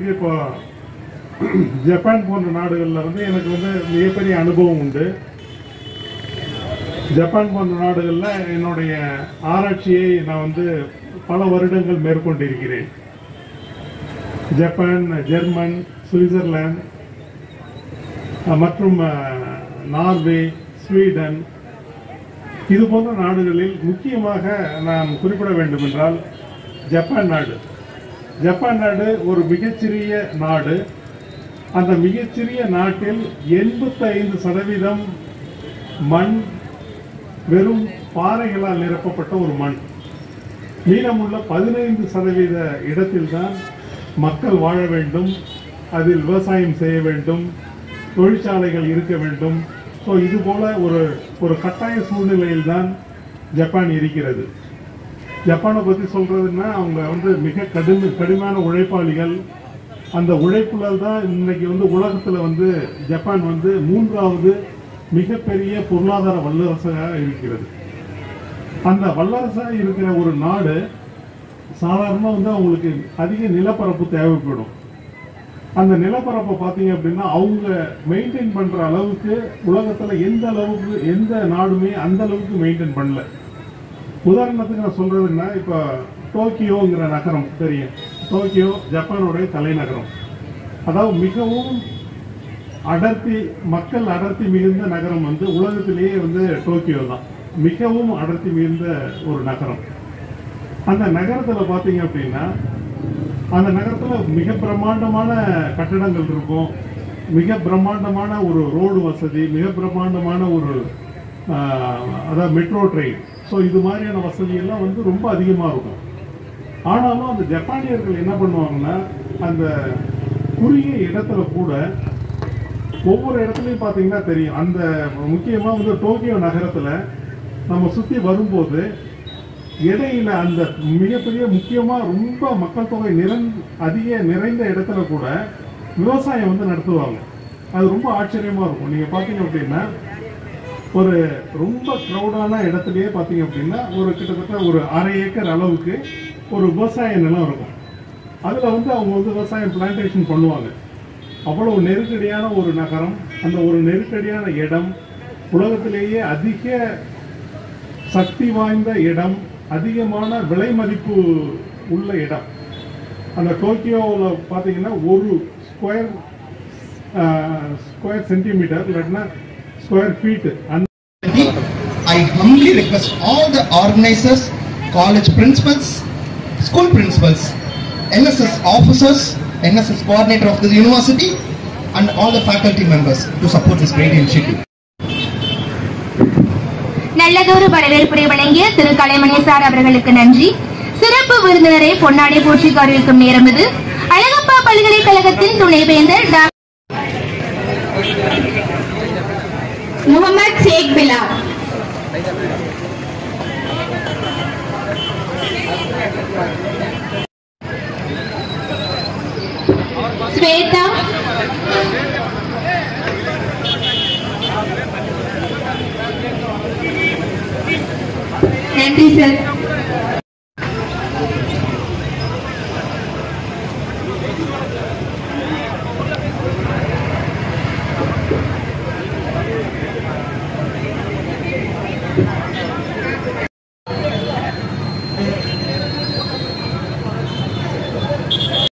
இப்போ ஜப்பான் போன்ற நாடுகளில் வந்து எனக்கு வந்து மிகப்பெரிய அனுபவம் உண்டு ஜப்பான் போன்ற நாடுகளில் என்னுடைய ஆராய்ச்சியை நான் வந்து பல வருடங்கள் மேற்கொண்டிருக்கிறேன் ஜப்பான் ஜெர்மன் சுவிட்சர்லாந்து அஹ், மற்றும் அஹ், நார்வே ஸ்வீடன் இது போன்ற நாடுகளில் முக்கியமாக நான் குறிப்பிட வேண்டும் என்றால் ஜப்பான் நாடு ஜப்பான் நாடு ஒரு மிகச்சிறிய நாடு அந்த மிகச்சிறிய நாட்டில் எண்பத்தைந்து சதவீதம் மண் வெறும் பாறைகளால் நிரப்பப்பட்ட ஒரு மண் மீதமுள்ள பதினைந்து சதவீத இடத்தில்தான் மக்கள் வாழ வேண்டும் அதில் விவசாயம் செய்ய வேண்டும் தொழிற்சாலைகள் இருக்க வேண்டும் ஸோ இது போல ஒரு ஒரு கட்டாய சூழ்நிலையில் தான் ஜப்பான் இருக்கிறது ஜப்பானை பற்றி சொல்றதுன்னா அவங்க வந்து மிக கடுமை கடுமையான உழைப்பாளிகள் அந்த உழைப்புல தான் இன்னைக்கு வந்து உலகத்தில் வந்து ஜப்பான் வந்து மூன்றாவது மிகப்பெரிய பொருளாதார வல்லரசாக இருக்கிறது அந்த வல்லரசாக இருக்கிற ஒரு நாடு சாதாரணமாக வந்து அவங்களுக்கு அதிக நிலப்பரப்பு தேவைப்படும் அந்த நிலப்பரப்பை பார்த்தீங்க அப்படின்னா அவங்க மெயின்டைன் பண்ற அளவுக்கு உலகத்துல எந்த அளவுக்கு எந்த நாடுமே அந்த அளவுக்கு மெயின்டைன் பண்ணல உதாரணத்துக்கு நான் சொல்றதுன்னா இப்போ டோக்கியோங்கிற நகரம் தெரியும் டோக்கியோ ஜப்பானுடைய தலைநகரம் அதாவது மிகவும் அடர்த்தி மக்கள் அடர்த்தி மிகுந்த நகரம் வந்து உலகத்திலேயே வந்து டோக்கியோ தான் மிகவும் அடர்த்தி மிகுந்த ஒரு நகரம் அந்த நகரத்துல பாத்தீங்க அப்படின்னா அந்த நகரத்துல மிக பிரம்மாண்டமான கட்டடங்கள் இருக்கும் மிக பிரம்மாண்டமான ஒரு ரோடு வசதி மிக பிரம்மாண்டமான ஒரு ஆஹ், அதாவது மெட்ரோ ட்ரெயின் ஸோ இது மாதிரியான வசதி எல்லாம் வந்து ரொம்ப அதிகமாக இருக்கும் ஆனாலும் அந்த ஜப்பானியர்கள் என்ன பண்ணுவாங்கன்னா அந்த குறுகிய இடத்துல கூட ஒவ்வொரு இடத்துலையும் பார்த்தீங்கன்னா தெரியும் அந்த முக்கியமாக வந்து டோக்கியோ நகரத்தில் நம்ம சுற்றி வரும்போது இடையில அந்த மிகப்பெரிய முக்கியமா ரொம்ப மக்கள் தொகை நிறந் அதிக நிறைந்த இடத்துல கூட விவசாயம் வந்து நடத்துவாங்க அது ரொம்ப ஆச்சரியமா இருக்கும் நீங்க பாத்தீங்க அப்படின்னா ஒரு ரொம்ப க்ரௌடான இடத்துலயே பாத்தீங்க அப்படின்னா ஒரு கிட்டத்தட்ட ஒரு அரை ஏக்கர் அளவுக்கு ஒரு விவசாய நிலம் இருக்கும் அதுல வந்து அவங்க வந்து விவசாயம் பிளான்டேஷன் பண்ணுவாங்க அவ்வளவு நெருக்கடியான ஒரு நகரம் அந்த ஒரு நெருக்கடியான இடம் உலகத்திலேயே அதிக சக்தி வாய்ந்த இடம் அதிகமான விலை மதிப்பு உள்ள இடம் அந்த டோக்கியோவில் பார்த்தீங்கன்னா ஒரு ஸ்கொயர் ஸ்கொயர் சென்டிமீட்டர் இல்லாட்டினா ஸ்கொயர் ஃபீட் அந்த I humbly request all the organizers, college principals, school principals, NSS officers, NSS coordinator of the university, and all the faculty members to support this great initiative. நல்லதொரு வரவேற்புரை வழங்கிய திரு Kalaimani sir அவர்களுக்கு நன்றி சிறப்பு விருந்தினரை பொன்னாடை போற்றி கௌரவிக்கும் நேரம் இது அழகப்பா பல்கலைக்கழகத்தின் துணைவேந்தர் டா- முகமது ஷேக் பிலால் ஸ்வேதா நன்றி சார்